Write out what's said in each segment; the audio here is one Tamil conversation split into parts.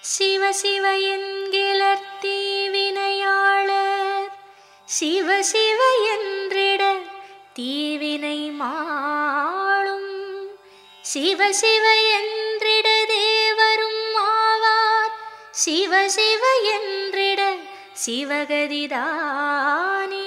சிவ சிவ என்கிலர் தீவினையாளர் சிவ சிவ என்றிட தீவினை மாளும் சிவ சிவ என்றிட தேவரும் ஆவார் சிவ சிவ என்றிட சிவகதிதானே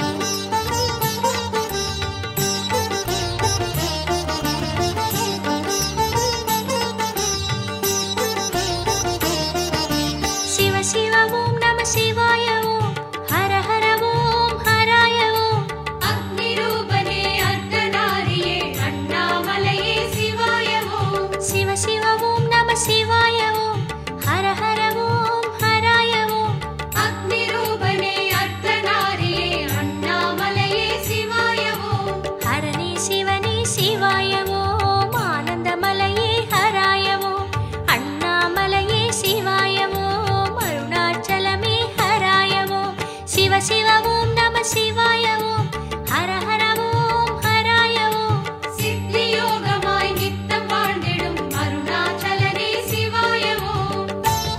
சிவ சிவ ஓம் நம சிவாய ஓம் ஹர ஹர ஓம் ஹராய ஓம் அக்னிரூபனே அர்த்தநாரியே அண்ணாமலையே சிவாய ஓம் சிவ சிவ ஓம் நம சிவாய ஓம் ஹர ஹர ஓம் ஹராய ஓம் அக்னிரூபனே அர்த்தநாரியே அண்ணாமலையே சிவாய ஓம் ஹரணி சிவனி சிவாய ஓம் ஆனந்தமலையே ஹராய ஓம் அண்ணாமலையே சிவாய ஓம் அருணாச்சலமே ஹராய ஓம் சிவ சிவ ஓம் நம சிவாய ஓம் ஹர ஹர ஓம் ஹராய ஓம் சித்தியோகமாய் நித்தம் வாழ்ந்திடும் அருணாச்சலனே சிவாய ஓம்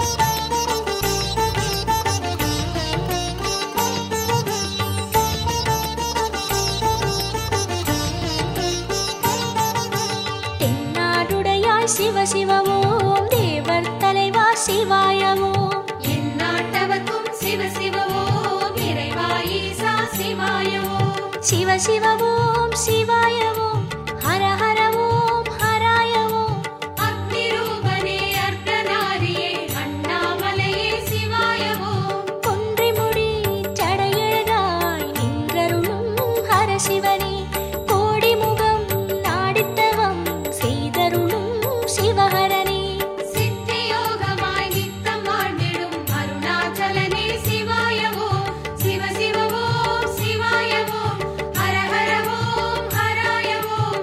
தென்னாடுடையாய் சிவ சிவ ஓம் தேவர் தலைவா சிவாய ஓம் எந்நாட்டவர்க்கும் சிவ சிவ ஓம் இறைவா ஈசா சிவாய ஓம் சிவ சிவ ஓம் சிவாய ஓம் ஹர ஹர ஓம் ஹராய ஓம் அக்னிரூபனே அர்த்தநாரியே அண்ணாமலையே சிவாய ஓம் கொன்றைமுடி சடையழகாய் நின்றருளும் ஹர சிவனே கோடிமுகம் நாடித்தவம் செய்தருளும் சிவஹரனே சித்தியோகமாய் நித்தம் வாழ்ந்திடும் அருணாச்சலனே சிவாய ஓம் சிவ சிவ ஓம் சிவாய ஓம் ஹர ஹர ஓம் ஹராய ஓம்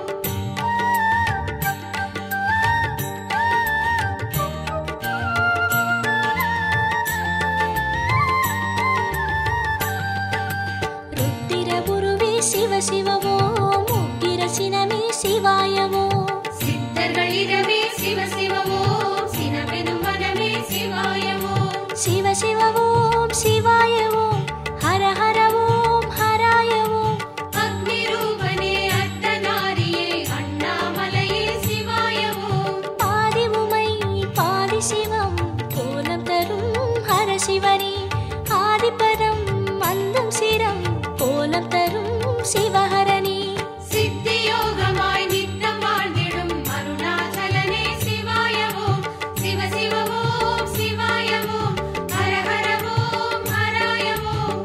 ருத்திர குருவே சிவ சிவ ஓம் உக்கிர சினமே சிவாய ஓம் சித்தர்களிடமே சிவ சிவ ஓம் சினமெனும் வனமே சிவாய ஓம் சிவ சிவ ஓம் சிவாய ஓம் ஹர ஹர ஓம் ஹராய ஓம் அக்னிரூபனே அர்த்தநாரியே அண்ணாமலையே சிவாய ஓம் பாதி உமை பாதி சிவம் கோலம் தரும் ஹர சிவனே ஆதிபரம் மந்தம் சிரம் கோலம் தரும் சிவஹரணி சித்தியோகமாய் நித்தம் வாழ்ந்திடும் அருணாச்சலனே சிவாய ஓம் சிவ சிவ ஓம் சிவாய ஓம் ஹர ஹர ஓம் ஹராய ஓம்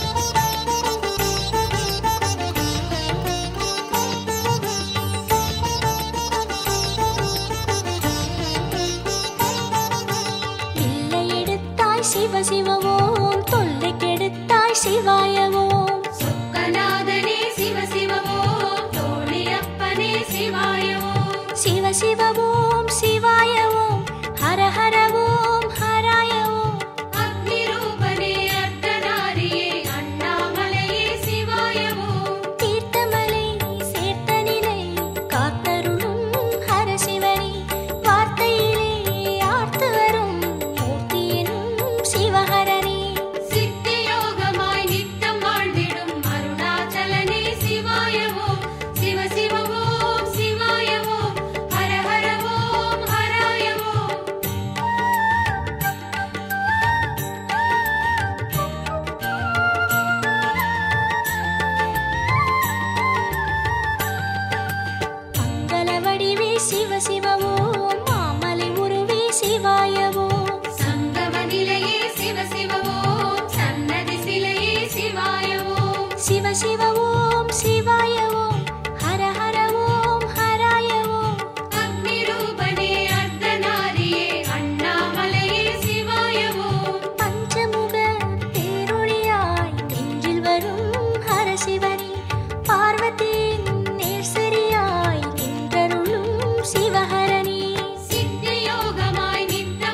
வில்லை எடுத்தாய் சிவ சிவ ஓம் தொல்லை கெடுத்தாய் சிவாய ஓம் சொக்கநாதனே சிவ சிவ ஓம் தோழியப்பனே சிவாய ஓம் சிவ சிவ ஓம் சிவாய ஓம் ஹர ஹர ஓம் ஹராய ஓம் அக்னிரூபனே அர்த்தநாரியே அண்ணாமலையே சிவாய ஓம் தீர்த்தமலை சேர்த்த நிலை காத்தருளும் ஹர சிவனே வார்த்தையிலே ஆர்த்து வரும் மூர்த்தி எனும் சிவஹரணி சித்தியோகமாய் நித்தம் வாழ்ந்திடும் அருணாச்சலனே சிவாய ஓம் சிவ சிவ ஓம் சிவாய ஓம் ஹர ஹர ஓம் ஹராய ஓம் மங்கள வடிவே சிவ சிவ ஓம் மாமலை உருவே சிவாய ஓம் சங்கம நிலையே சிவ சிவ ஓம் சன்னதி சிலையே சிவாய ஓம் சிவ சிவ ஓம் சிவாய ஓம் ஹர ஹர ஓம் ஹராய ஓம் அக்னிரூபனே அர்த்தநாரியே அண்ணாமலையே சிவாய ஓம் பஞ்சமுக பேரொழியாய் நெஞ்சில் வரும் ஹர சிவனே பார்வதியின் நேர்சரியாய் நின்றருளும் சிவஹரணி சித்தியோகமாய் நித்த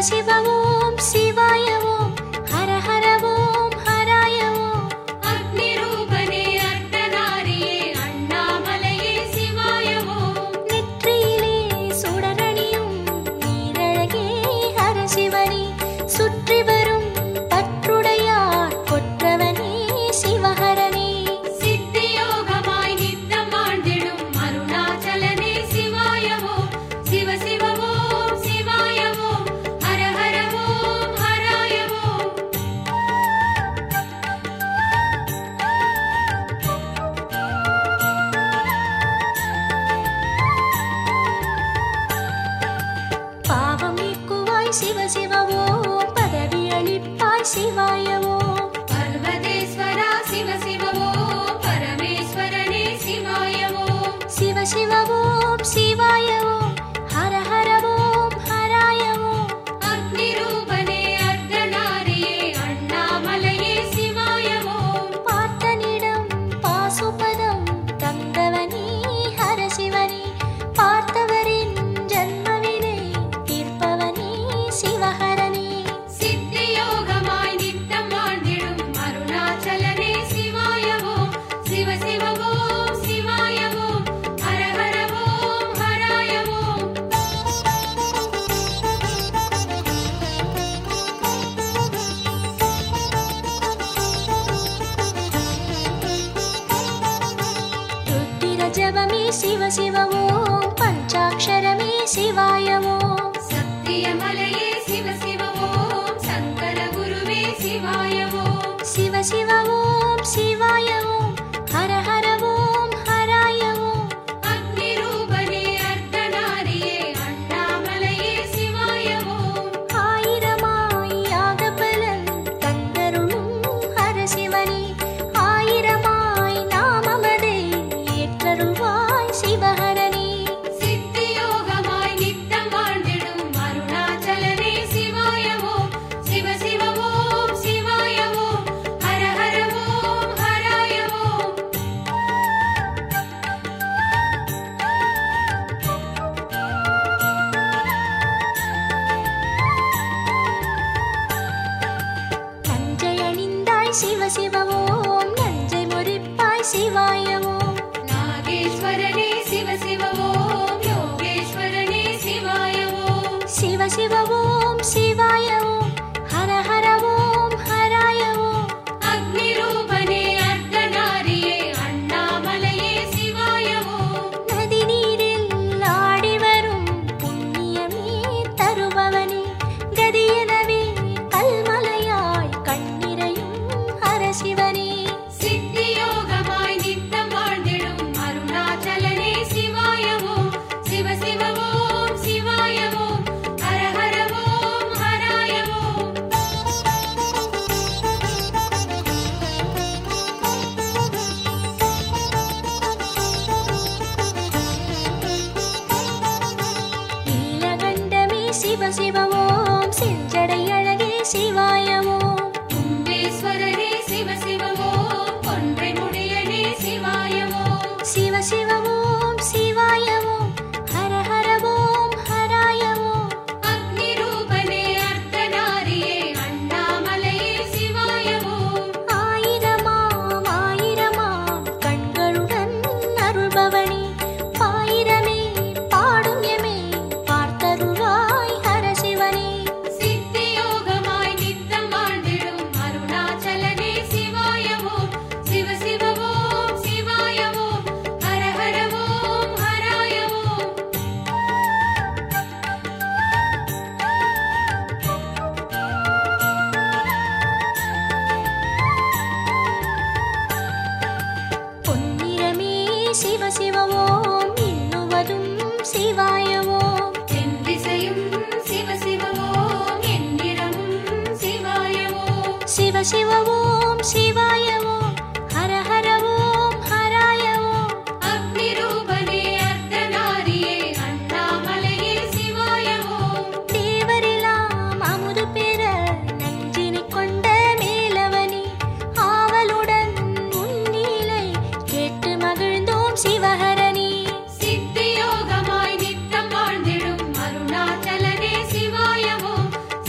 சிவ ஓம் சிவாய ஓம் ஹர ஹர ஓம் ஹராய ஓம் அக்னிரூபனே அர்த்தநாரியே அண்ணாமலையே சிவாய ஓம் நெற்றியிலே சுடரணியும் நீரழகே ஹர சிவனே சுற்றி வரும் பற்றுடையார் கொற்றவனே சிவஹரனே சித்தியோகமாய் நித்தம் ஆண்டிடும் அருணாச்சலனே சிவாய ஓம் சிவ சிவ ஓம் சிவாய ஓம் ஹர ஹர ஓம் ஹராய ஓம் பாவம் நீக்குவாய் சிவ சிவ ஓம் பதவி அளிப்பாய் சிவாய ஓம் பர்வதேஸ்வரா சிவ சிவ ஓம் பரமேஸ்வரனே சிவாய ஓம் சிவ சிவ ஓம் சிவாய ஓம் ஹர ஹர ஓம் ஹராய ஓம் அக்னிரூபனே அர்த்தநாரியே அண்ணாமலையே சிவாய ஓம் பார்த்தனிடம் பாசுபதம் தந்தவனே ஹர சிவனே பார்த்தவரின் ஜன்மவினை தீர்ப்பவனே சிவஹரனே சித்தியோகமாய் நித்தம் ஆண்டிடும் அருணாச்சலனே சிவாய ஓம் சிவ சிவ ஓம் சிவாய ஓம் ஹர ஹர ஓம் ஹராய ஓம் ருத்திர ஜபமே சிவ சிவ ஓம் பஞ்சாட்சரமே சிவாய ஓம் சத்தியமலையே சிவ சிவ ஓம் சங்கர குருவே சிவாய ஓம் சிவ சிவ ஓம் சிவாய ஓம் ஹர ஹர ஓம் ஹராய ஓம் அக்னிரூபனே அர்த்தநாரியே அண்ணாமலையே சிவாய ஓம் ஆயிரமாய் யாக பலன் தந்தருளும் ஹர சிவனே ஆயிரமாய் நாமமதை ஏற்றருள்வாய் சிவஹரனே சித்தியோகமாய் நித்தம் வாழ்ந்திடும் அருணாச்சலனே சிவாய ஓம் சிவ சிவ ஓம் சிவாய ஓம் ஹர ஹர ஓம் ஹராய ஓம் நஞ்சை அணிந்தாய் சிவ சிவ ஓம் நஞ்சை முறிப்பாய் சிவாய ஓம் நாகேஸ்வரனே சிவ சிவ ஓம் யோகேஸ்வரனே சிவாய ஓம் சிவ சிவ ஓம் சிவாய ஓம் ஹர ஹர ஓம் ஹராய ஓம் அக்னிரூபனே அர்த்தநாரியே அண்ணாமலையே சிவாய ஓம் நதி நீரில் ஆடி வரும் புண்ணியமே தருபவனே கதியனவே கல்மலையாய் கண்ணிரையும் ஹர சிவனே சித்தியோகமாய் நித்தம் வாழ்ந்திடும் அருணாச்சலனே சிவாய ஓம் சிவ சிவ ஓம் சிவாய ஓம் ஹர ஹர ஓம் ஹராய ஓம் நீலகண்டமே சிவ சிவ ஓம் செஞ்சடை அழகே சிவாய ஓம் கும்பேஸ்வரனே சிவ சிவ ஓம் கொன்றை முடியனே சிவாய ஓம் சிவ சிவ ஓம் சிவாய ஓம் ஹர ஹர ஓம் ஹராய ஓம் அக்னிரூபனே அர்த்தநாரியே அண்ணாமலையே சிவாய ஓம் ஆயிரமாம் ஆயிரமாம் கண்களுடன் அருள்பவனே பாயிரமே பாடும் எமே பார்த்தருளாய் ஹர சிவனே சித்தியோகமாய் நித்தம் வாழ்ந்திடும் அருணாச்சலனே சிவாய ஓம் சிவ சிவ ஓம் சிவாய ஓம் ஹர ஹர ஓம் ஹராய ஓம் பொன்னிறமே சிவ சிவ ஓம் இன்னுவதும் சிவாய ஓம் என் திசையும் சிவ சிவ ஓம் எந்திரமும் சிவாய ஓம் சிவ சிவ ஓம் சிவாய ஓம் ஹர ஹர ஓம் ஹராய ஓம் அக்னிரூபனே அர்த்தநாரியே அண்ணாமலையே சிவாய ஓம் தேவரெல்லாம் அமுது பெற நஞ்சினை கொண்ட மேலவனே ஆவலுடன் உன்னீலை கேட்டு மகிழ்ந்தோம் சிவஹரணி சித்தியோகமாய் நித்தம் வாழ்ந்திடும் அருணாச்சலனே சிவாய ஓம்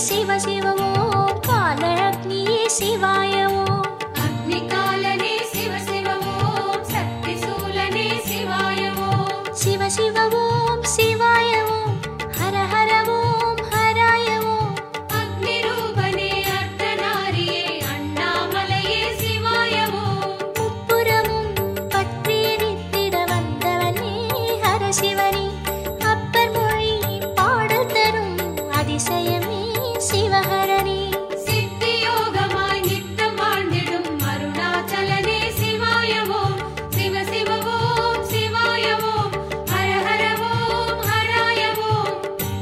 சிவ சிவ ஓம் கால அக்னியே சிவாய ஓம் அக்னிகாலனே சிவ சிவ ஓம் சக்தி சூலனே சிவாய ஓம் சிவ சிவ ஓம் சிவாய ஓம் ஹர ஹர ஓம் ஹராய ஓம் அக்னி ரூபனே அர்த்தநாரியே அண்ணாமலையே சிவாய ஓம் முப்புறமும் பற்றி எரித்திட வந்தவனே ஹர சிவனே அப்பர் மொழி பாடல் தரும் அதிசயமே சிவஹரனே சித்தி யோகமாய் நித்தம் வாழ்ந்திடும் அருணாச்சலனே சிவாய ஓம் சிவ சிவ ஓம் சிவாய ஓம் ஹர ஹர ஓம் ஹராய ஓம்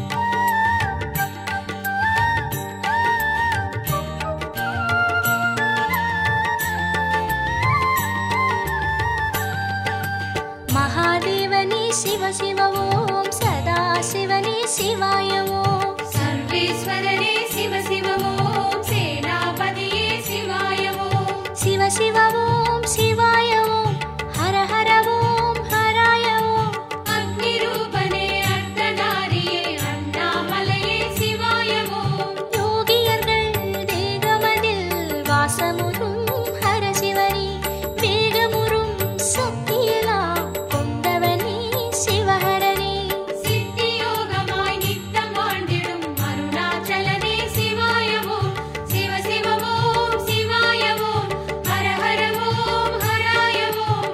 மகாதேவனே சிவ சிவ ஓம் சதா சிவனே சிவாய ஓம் சர்வேஸ்வரனே சிவ சிவ ஓம் சேனாபதியே சிவாய ஓம் சிவ சிவ ஓம் சிவாய ஓம் ஹர ஹர ஓம் ஹராய ஓம் அக்னி ரூபனே அர்த்தநாரியே அண்ணாமலையே சிவாய ஓம் யோகியர்கள் தேகமதில் வாசமுறும் ஹர சிவனே வேகமுறும் சக்தியெல்லாம் கொண்டவனே சிவஹரனே சித்தி யோகமாய் நித்தம் வாழ்ந்திடும் அருணாச்சலனே சிவாய ஓம் சிவ சிவ ஓம் சிவாய ஓம் ஹர ஹர ஓம் ஹராய ஓம்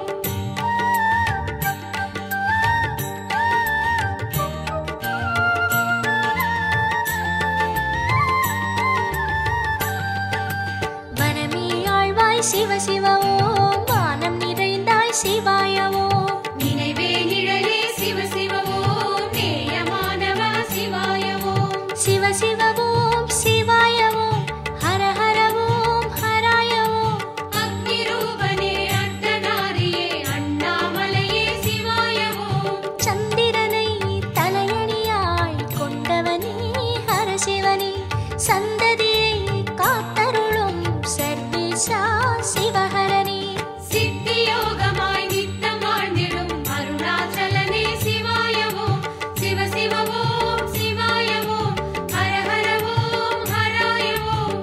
வனமே ஆழ்வாய் சிவ சிவ ஓம் வானம் நிறைந்தாய் சிவாய ஓம் நினைவே நிழலே சிவ சிவ ஓம் நேயமானவா சிவாய ஓம் சிவ சிவ ஓம் சிவாய ஓம் ஹர ஹர ஓம் ஹராய ஓம் அக்னி ரூபனே அர்த்தநாரியே அண்ணாமலையே சிவாய ஓம் சந்திரனை தலையணியாய் கொண்டவனே ஹர சிவனே சந்ததியை காத்தருளும் சர்வேசா சிவஹரனே சித்தி யோகமாய் நித்தம் வாழ்ந்திடும் அருணாச்சலனே சிவாய ஓம் சிவ சிவ ஓம் சிவாய ஓம் ஹர ஹர ஓம் ஹராய ஓம்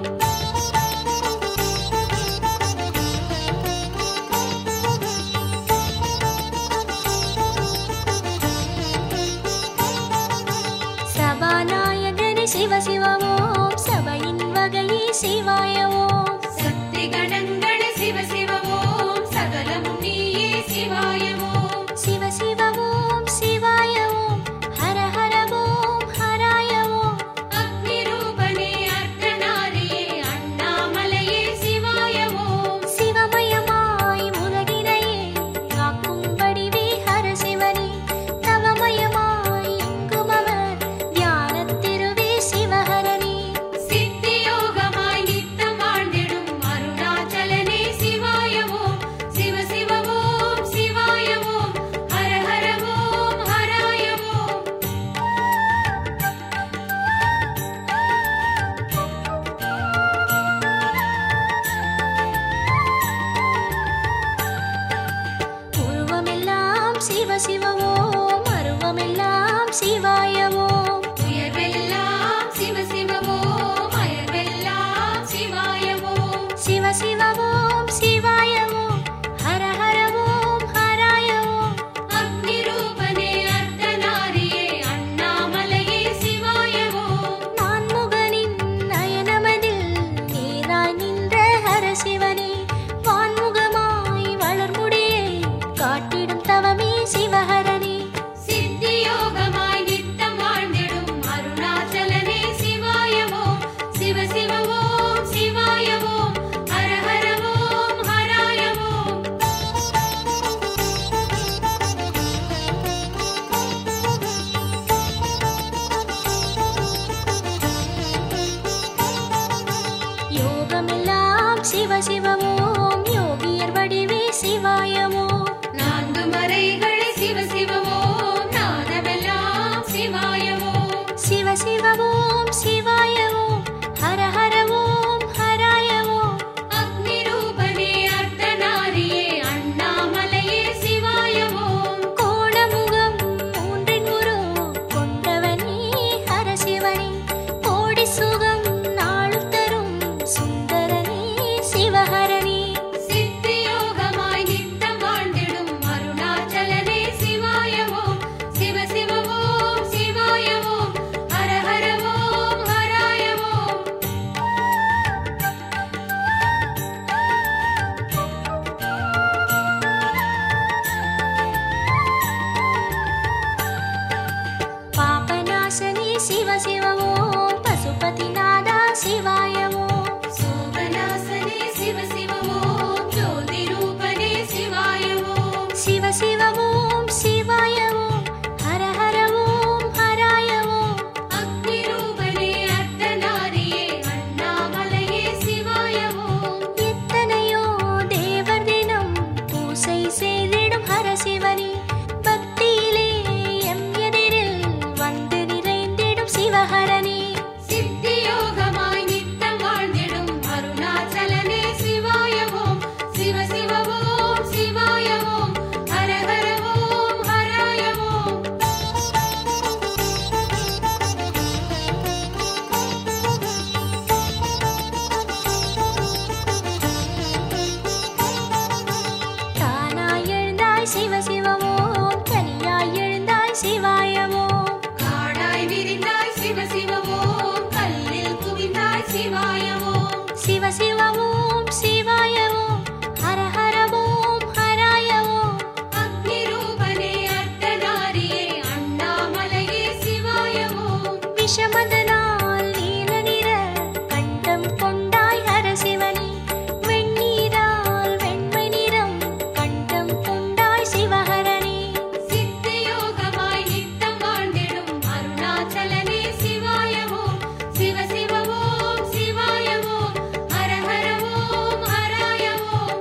சபாநாயகனே சிவ சிவ ஓம் சபையின் வகையே சிவாய ஓம் சக்தி கணங்களே சிவ சிவ ஓம் சகலமும் நீயே சிவாய ஓம் சிவ சிவ ஓம் சிவாய ஓம் ஹர ஹர ஓம் ஹராய ஓம் அக்னி ரூபனே அர்த்தநாரியே அண்ணாமலையே சிவாய ஓம் சிவமயமாய் உலகினையே காக்கும் வடிவே ஹர சிவனே தவமயமாய் எங்கும் அவர் தியானத்திருவே சிவஹரனே சித்தி யோகமாய் நித்தம் வாழ்ந்திடும் அருணாச்சலனே சிவாய ஓம் சிவ சிவ ஓம் சிவாய ஓம் ஹர ஹர ஓம் ஹராய ஓம் உருவமெல்லாம் சிவ சிவ ஓம் அருவமெல்லாம் சிவாய ஓம் உயர்வெல்லாம் சிவ சிவ ஓம் அயர்வெல்லாம் சிவாய ஓம் சிவ சிவ ஓம் சிவாய ஓம் ஹர ஹர ஓம் ஹராய ஓம் அக்னி ரூபனே அர்த்தநாரியே அண்ணாமலையே சிவாய ஓம் நான்முகனின் நயனமதில் நேராய் நின்ற ஹர சிவனே வான்முகமாய் வளர்முடியை காட்டிடும் தவமே சிவஹரனே சித்தி யோகமாய் நித்தம் வாழ்ந்திடும் சிவாய ஓம் காடாய் விரிந்தாய் சிவ சிவ ஓம் கல்லில் குவிந்தாய் சிவாய ஓம் சிவ சிவ ஓம் சிவாய ஓம் ஹர ஹர ஓம் ஹராய ஓம் அக்னி ரூபனே அர்த்தநாரியே அண்ணாமலையே சிவாய ஓம் விஷமதனால் நீல நிற கண்டம் கொண்டாய் ஹர சிவனே வெண்ணீரால் வெண்மை நிறம் கண்டம் கொண்டாய் சிவஹரனே சித்தியோகமாய் நித்தம் வாழ்ந்திடும் அருணாச்சலனே சிவாய ஓம் சிவ சிவ ஓம் சிவாய ஓம் ஹர ஹர ஓம் ஹராய ஓம்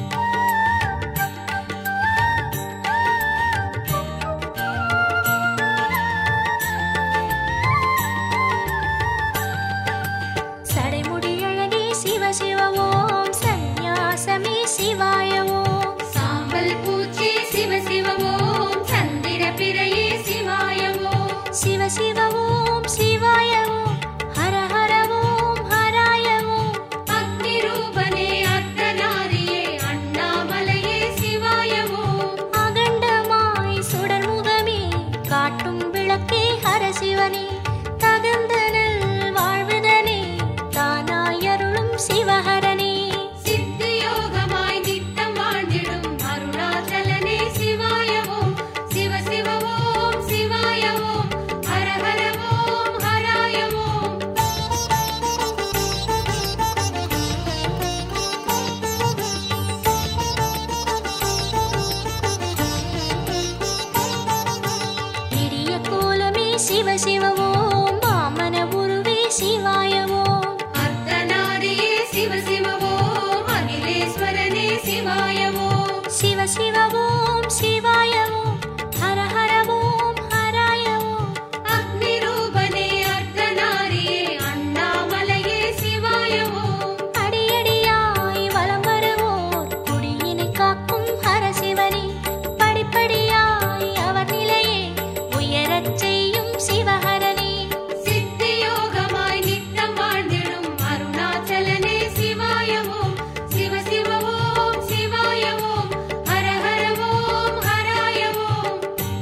சடைமுடி அழகே சிவ சிவ ஓம் சந்நியாசமே சிவாய ஓம் சாம்பல் பூச்சி சிவ சிவ ஓம் சந்திர பிறையே சிவாய ஓம் சிவ சிவ ஓம் சிவாய ஓம் ஹர ஹர ஓம் ஹராய ஓம் அக்னி ரூபனே அர்த்தநாரியே அண்ணாமலையே சிவாய ஓம் அகண்டமாய் சுடர் முகமே காட்டும் விளக்கே ஹர சிவனே தகந்தனல் வாழ்வுதனே தானாய் அருளும் சிவஹரனே சித்தியோகமாய் நித்தம் வாழ்ந்திடும் அருணாச்சலனே சிவாய ஓம் சிவ சிவ ஓம் சிவாய ஓம் ஹர ஹர ஓம் ஹராய ஓம் நெடிய கோலமே சிவ சிவ ஓம் வாமன உருவே சிவாய ஓம் அர்த்தநாரியே சிவ சிவ ஓம் அகிலேஸ்வரனே சிவாய ஓம் சிவ சிவ ஓம் சிவாய ஓம் ஹர ஹர ஓம் ஹராய ஓம் அக்னி ரூபனே அர்த்தநாரியே அண்ணாமலையே சிவாய ஓம் அடியடியாய் வலம் வருவோர் குடியினை காக்கும் ஹர சிவனே படிப்படியாய் அவர் நிலையே உயரச் செய்யும் சிவஹரனே சித்தியோகமாய் நித்தம் வாழ்ந்திடும் அருணாச்சலனே சிவாய ஓம் சிவ சிவ ஓம் சிவாய ஓம் ஹர ஹர ஓம் ஹராய ஓம்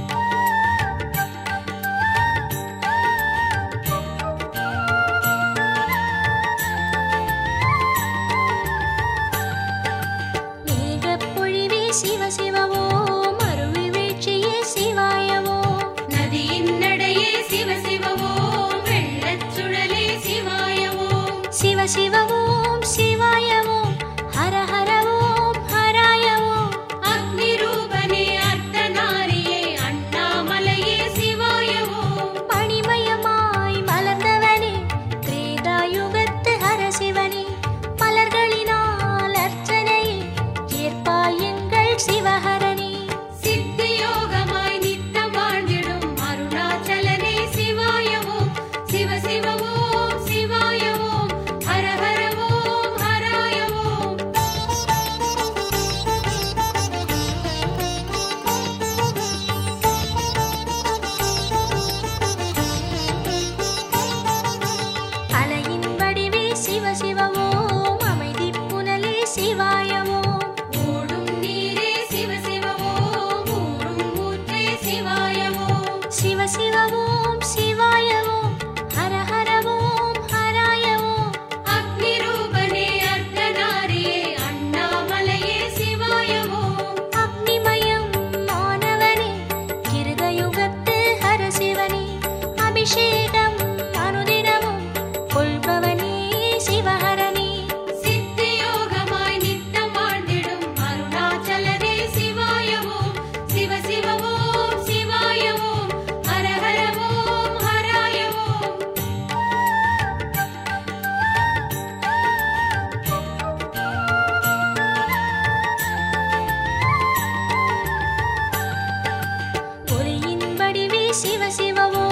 மேகப் பொழிவே சிவ சிவ ஓம் அருள் வீழ்ச்சியே சிவாய ஓம் நதியின் நடையே சிவ சிவ ஓம் வெள்ளச் சுழலே சிவாய ஓம் சிவ சிவ ஓம் சிவாய ஓம் ஹர ஹர ஓம் ஹராய ஓம் அக்னி ரூபனே அர்த்தநாரியே அண்ணாமலையே சிவாய ஓம் மணிமயமாய் மலர்ந்தவனே திரேதாயுகத்து ஹர சிவனே மலர்களினால் அர்ச்சனையை ஏற்பாய் எங்கள் சிவஹரனே சித்தியோகமாய் நித்தம் வாழ்ந்திடும் அருணாச்சலனே சிவாய ஓம் சிவ சிவ ஓம் சிவாய ஓம் ஹர ஹர ஓம் ஹராய ஓம் அலையின் வடிவே சிவ சிவ ஓம் அமைதி புனலே சிவாய ஓம் ஓடும் நீரே சிவ சிவ ஓம் ஊரும் ஊற்றே சிவாய ஓம் சிவ சிவ ஓம் சிவாய ஓம் ஹர ஹர ஓம் ஹராய ஓம் அக்னி ரூபனே அர்த்தநாரியே அண்ணாமலையே சிவாய ஓம் அக்னிமயம் மாணவனே கிருதயுகத்து ஹர சிவனே அபிஷேகம் அனுதினமும் கொள்பவனே சிவஹரனே சித்தியோகமாய் நித்தம் வாழ்ந்திடும் அருணாச்சலனே சிவாய ஓம் சிவ சிவ ஓம் சிவாய ஓம் ஹர ஹர ஓம் ஹராய ஓம் ஒளியின் வடிவே சிவ சிவ ஓம்